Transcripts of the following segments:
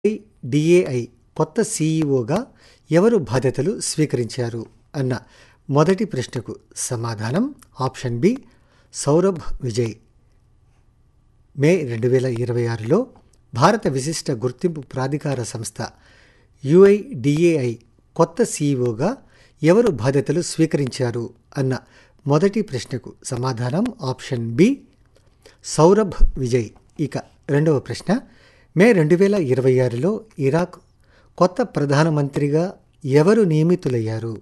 DAI కొత్త సీఈఓగా ఎవరు బాధ్యతలు స్వీకరించారు అన్న మొదటి ప్రశ్నకు సమాధానం option B Saurabh Vijay May రెండు వేల ఇరవై ఆరులో భారత విశిష్ట గుర్తింపు ప్రాధికార సంస్థ యుఐడిఏఐ కొత్త సీఈఓగా ఎవరు బాధ్యతలు స్వీకరించారు అన్న మొదటి ప్రశ్నకు సమాధానం ఆప్షన్ బి సౌరభ్ విజయ్ ఇక రెండవ ప్రశ్న మే రెండు వేల ఇరవై ఆరులో ఇరాక్ కొత్త ప్రధానమంత్రిగా ఎవరు నియమితులయ్యారు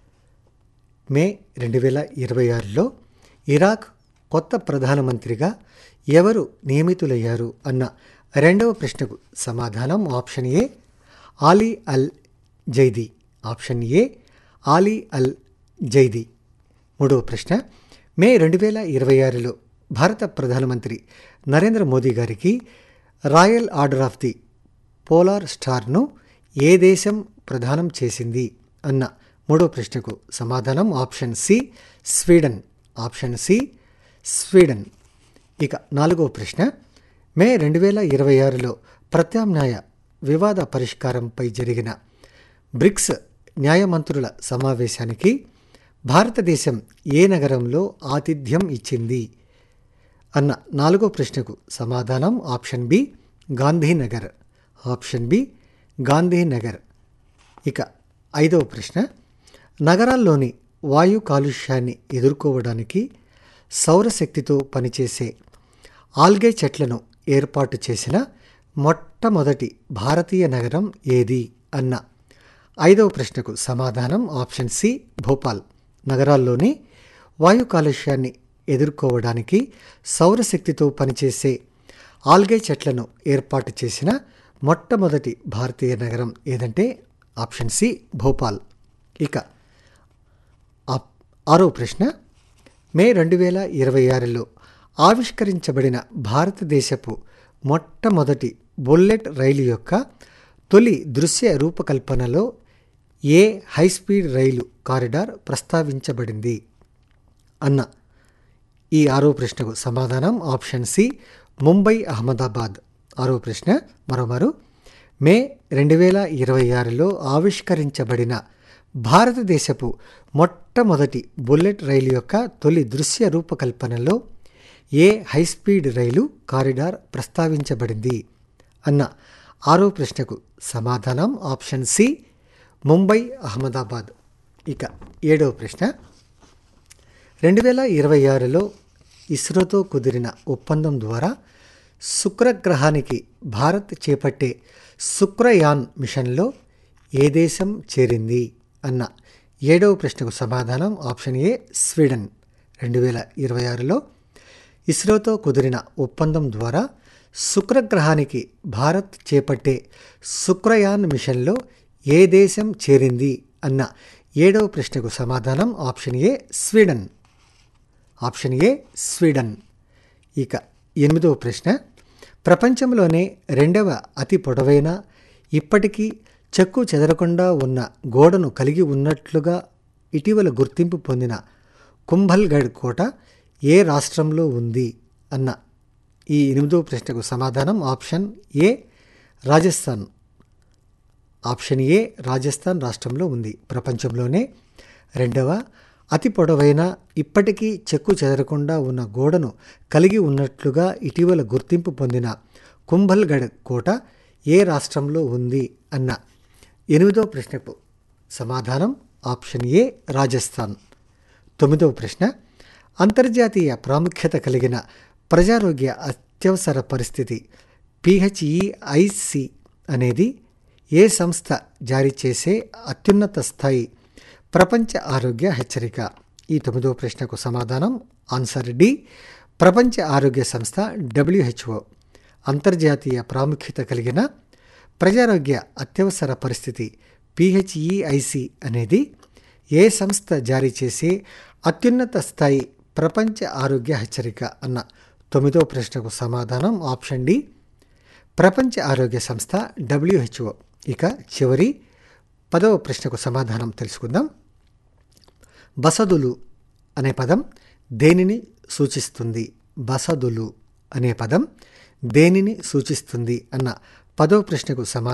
మే రెండు వేల ఇరవై ఆరులో ఇరాక్ కొత్త ప్రధానమంత్రిగా ఎవరు నియమితులయ్యారు అన్న రెండవ ప్రశ్నకు సమాధానం option A Ali Al Zaidi option A Ali Al Zaidi మూడవ ప్రశ్న మే రెండు వేల ఇరవై ఆరులో భారత ప్రధానమంత్రి నరేంద్ర మోదీ గారికి royal order of the polar స్టార్ను ఏ దేశం ప్రదానం చేసింది అన్న మూడో ప్రశ్నకు సమాధానం option C Sweden option C Sweden ఇక నాలుగో ప్రశ్న మే రెండు వేల ఇరవై ఆరులో ప్రత్యామ్నాయ వివాద పరిష్కారంపై జరిగిన బ్రిక్స్ న్యాయమంత్రుల సమావేశానికి భారతదేశం ఏ నగరంలో ఆతిథ్యం ఇచ్చింది అన్న నాలుగో ప్రశ్నకు సమాధానం option B Gandhinagar option B Gandhinagar ఇక ఐదవ ప్రశ్న నగరాల్లోని వాయు కాలుష్యాన్ని ఎదుర్కోవడానికి సౌరశక్తితో పనిచేసే ఆల్గే చెట్లను ఏర్పాటు చేసిన మొట్టమొదటి భారతీయ నగరం ఏది అన్న ఐదవ ప్రశ్నకు సమాధానం ఆప్షన్ సి భోపాల్ నగరాల్లోని వాయు కాలుష్యాన్ని ఎదుర్కోవడానికి సౌరశక్తితో పనిచేసే ఆల్గే చెట్లను ఏర్పాటు చేసిన మొట్టమొదటి భారతీయ నగరం ఏదంటే ఆప్షన్ సి భోపాల్ ఇక ఆరో ప్రశ్న మే రెండు వేల ఇరవై ఆరులో ఆవిష్కరించబడిన భారతదేశపు మొట్టమొదటి బుల్లెట్ రైలు యొక్క తొలి దృశ్య రూపకల్పనలో ఏ హైస్పీడ్ రైలు కారిడార్ ప్రస్తావించబడింది అన్న ఈ ఆరో ప్రశ్నకు సమాధానం ఆప్షన్ సి ముంబై అహ్మదాబాద్ ఆరో ప్రశ్న మరోమారు మే రెండు వేల ఇరవై ఆరులో ఆవిష్కరించబడిన భారతదేశపు మొట్టమొదటి బుల్లెట్ రైలు యొక్క తొలి దృశ్య రూపకల్పనలో ఏ హైస్పీడ్ రైలు కారిడార్ ప్రస్తావించబడింది అన్న ఆరో ప్రశ్నకు సమాధానం ఆప్షన్ సి ముంబై అహ్మదాబాద్ ఇక ఏడవ ప్రశ్న రెండు వేల ఇరవై ఆరులో ఇస్రోతో కుదిరిన ఒప్పందం ద్వారా శుక్రగ్రహానికి భారత్ చేపట్టే శుక్రయాన్ మిషన్లో ఏ దేశం చేరింది అన్న ఏడవ ప్రశ్నకు సమాధానం ఆప్షన్ ఏ స్వీడన్ రెండు వేల ఇరవై ఆరులో ఇస్రోతో కుదిరిన ఒప్పందం ద్వారా శుక్రగ్రహానికి భారత్ చేపట్టే శుక్రయాన్ మిషన్లో ఏ దేశం చేరింది అన్న ఏడవ ప్రశ్నకు సమాధానం option A Sweden option A Sweden ఇక ఎనిమిదవ ప్రశ్న ప్రపంచంలోనే రెండవ అతి పొడవైన ఇప్పటికీ చెక్కు చెదరకుండా ఉన్న గోడను కలిగి ఉన్నట్లుగా ఇటీవల గుర్తింపు పొందిన కుంభల్గఢ్ కోట ఏ రాష్ట్రంలో ఉంది అన్న ఈ ఎనిమిదవ ప్రశ్నకు సమాధానం option A Rajasthan option A Rajasthan రాష్ట్రంలో ఉంది ప్రపంచంలోనే రెండవ అతి పొడవైన ఇప్పటికీ చెక్కు చెదరకుండా ఉన్న గోడను కలిగి ఉన్నట్లుగా ఇటీవల గుర్తింపు పొందిన కుంభల్గఢ్ కోట ఏ రాష్ట్రంలో ఉంది అన్న ఎనిమిదవ ప్రశ్నకు సమాధానం ఆప్షన్ ఏ రాజస్థాన్ తొమ్మిదవ ప్రశ్న అంతర్జాతీయ ప్రాముఖ్యత కలిగిన ప్రజారోగ్య అత్యవసర పరిస్థితి పిహెచ్ఈఐసి అనేది ఏ సంస్థ జారీ చేసే అత్యున్నత స్థాయి ప్రపంచ ఆరోగ్య హెచ్చరిక ఈ తొమ్మిదవ ప్రశ్నకు సమాధానం ఆన్సర్ డి ప్రపంచ ఆరోగ్య సంస్థ డబ్ల్యూహెచ్ఓ అంతర్జాతీయ ప్రాముఖ్యత కలిగిన ప్రజారోగ్య అత్యవసర పరిస్థితి పిహెచ్ఈఐసి అనేది ఏ సంస్థ జారీ చేసే అత్యున్నత స్థాయి ప్రపంచ ఆరోగ్య హెచ్చరిక అన్న తొమ్మిదవ ప్రశ్నకు సమాధానం ఆప్షన్ డి ప్రపంచ ఆరోగ్య సంస్థ డబ్ల్యూహెచ్ఓ ఇక చివరి పదవ ప్రశ్నకు సమాధానం తెలుసుకుందాం బసదులు అనే పదం దేనిని సూచిస్తుంది బసదులు అనే పదం దేనిని సూచిస్తుంది అన్న పదవ ప్రశ్నకు సమాధానం